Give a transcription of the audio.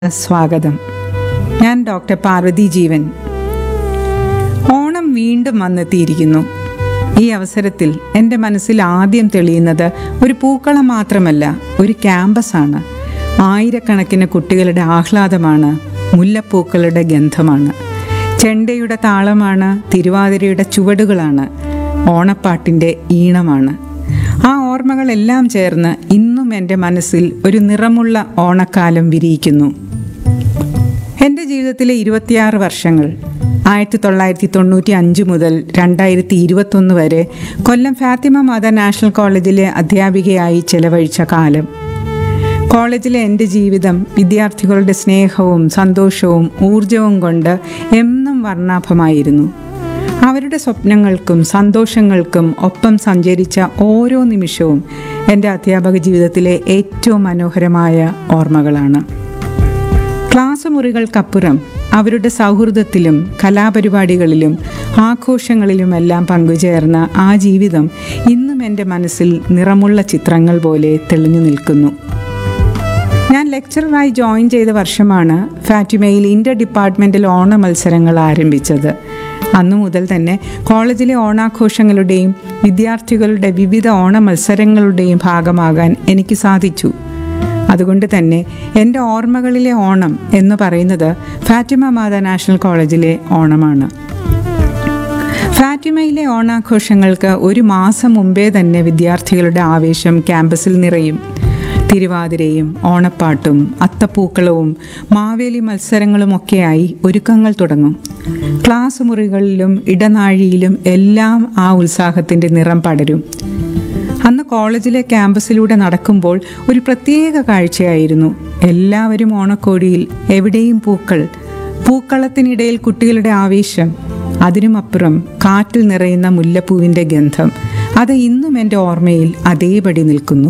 സ്വാഗതം ഞാൻ ഡോക്ടർ പാർവതി ജീവൻ ഓണം വീണ്ടും വന്നെത്തിയിരിക്കുന്നു ഈ അവസരത്തിൽ എൻ്റെ മനസ്സിൽ ആദ്യം തെളിയുന്നത് ഒരു പൂക്കളം മാത്രമല്ല ഒരു ക്യാമ്പസാണ് ആയിരക്കണക്കിന് കുട്ടികളുടെ ആഹ്ലാദമാണ് മുല്ലപ്പൂക്കളുടെ ഗന്ധമാണ് ചെണ്ടയുടെ താളമാണ് തിരുവാതിരയുടെ ചുവടുകളാണ് ഓണപ്പാട്ടിൻ്റെ ഈണമാണ് ആ ഓർമ്മകളെല്ലാം ചേർന്ന് ഇന്നും എൻ്റെ മനസ്സിൽ ഒരു നിറമുള്ള ഓണക്കാലം വിരിയിക്കുന്നു എൻ്റെ ജീവിതത്തിലെ ഇരുപത്തിയാറ് വർഷങ്ങൾ ആയിരത്തി തൊള്ളായിരത്തി തൊണ്ണൂറ്റി അഞ്ച് മുതൽ രണ്ടായിരത്തി ഇരുപത്തൊന്ന് വരെ കൊല്ലം ഫാത്തിമ മാത നാഷണൽ കോളേജിലെ അധ്യാപികയായി ചെലവഴിച്ച കാലം കോളേജിലെ എൻ്റെ ജീവിതം വിദ്യാർത്ഥികളുടെ സ്നേഹവും സന്തോഷവും ഊർജവും കൊണ്ട് എന്നും വർണ്ണാഭമായിരുന്നു അവരുടെ സ്വപ്നങ്ങൾക്കും സന്തോഷങ്ങൾക്കും ഒപ്പം സഞ്ചരിച്ച ഓരോ നിമിഷവും എൻ്റെ അധ്യാപക ജീവിതത്തിലെ ഏറ്റവും മനോഹരമായ ഓർമ്മകളാണ് ക്ലാസ് മുറികൾക്കപ്പുറം അവരുടെ സൗഹൃദത്തിലും കലാപരിപാടികളിലും ആഘോഷങ്ങളിലുമെല്ലാം പങ്കുചേർന്ന ആ ജീവിതം ഇന്നും എൻ്റെ മനസ്സിൽ നിറമുള്ള ചിത്രങ്ങൾ പോലെ തെളിഞ്ഞു നിൽക്കുന്നു ഞാൻ ലെക്ചററായി ജോയിൻ ചെയ്ത വർഷമാണ് ഫാറ്റിമയിൽ ഇന്റർ ഡിപ്പാർട്ട്മെന്റൽ ഓണ മത്സരങ്ങൾ ആരംഭിച്ചത് അന്നു മുതൽ തന്നെ കോളേജിലെ ഓണാഘോഷങ്ങളുടെയും വിദ്യാർത്ഥികളുടെ വിവിധ ഓണ മത്സരങ്ങളുടെയും ഭാഗമാകാൻ എനിക്ക് സാധിച്ചു അതുകൊണ്ട് തന്നെ എൻ്റെ ഓർമ്മകളിലെ ഓണം എന്ന് പറയുന്നത് ഫാറ്റിമ മാത നാഷണൽ കോളേജിലെ ഓണമാണ് ഫാറ്റിമയിലെ ഓണാഘോഷങ്ങൾക്ക് ഒരു മാസം മുമ്പേ തന്നെ വിദ്യാർത്ഥികളുടെ ആവേശം ക്യാമ്പസിൽ നിറയും തിരുവാതിരയും ഓണപ്പാട്ടും അത്തപ്പൂക്കളവും മാവേലി മത്സരങ്ങളുമൊക്കെയായി ഒരുക്കങ്ങൾ തുടങ്ങും ക്ലാസ് മുറികളിലും ഇടനാഴിയിലും എല്ലാം ആ ഉത്സാഹത്തിൻ്റെ നിറം പടരും അന്ന് കോളേജിലെ ക്യാമ്പസിലൂടെ നടക്കുമ്പോൾ ഒരു പ്രത്യേക കാഴ്ചയായിരുന്നു എല്ലാവരും ഓണക്കോടിയിൽ എവിടെയും പൂക്കൾ പൂക്കളത്തിനിടയിൽ കുട്ടികളുടെ ആവേശം അതിനുമപ്പുറം കാറ്റിൽ നിറയുന്ന മുല്ലപ്പൂവിൻ്റെ ഗന്ധം അത് ഇന്നും എൻ്റെ ഓർമ്മയിൽ അതേപടി നിൽക്കുന്നു